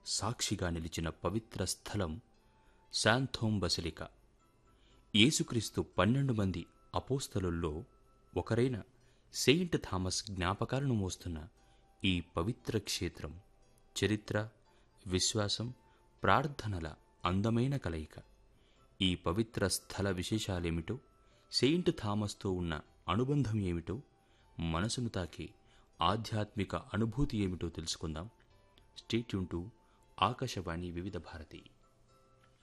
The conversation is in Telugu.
సాక్షిగా నిలిచిన పవిత్ర స్థలం శాంథోమ్ బసిలిక యేసుక్రీస్తు పన్నెండు మంది అపోస్తలుల్లో ఒకరైన సెయింట్ థామస్ జ్ఞాపకాలను మోస్తున్న ఈ పవిత్ర క్షేత్రం చరిత్ర విశ్వాసం ప్రార్థనల అందమైన కలయిక ఈ పవిత్ర స్థల విశేషాలేమిటో సెయింట్ థామస్తో ఉన్న అనుబంధం ఏమిటో మనసును తాకి ఆధ్యాత్మిక అనుభూతి ఏమిటో తెలుసుకుందాం స్టేట్యూన్ టు ఆకాశవాణి వివిధ భారతి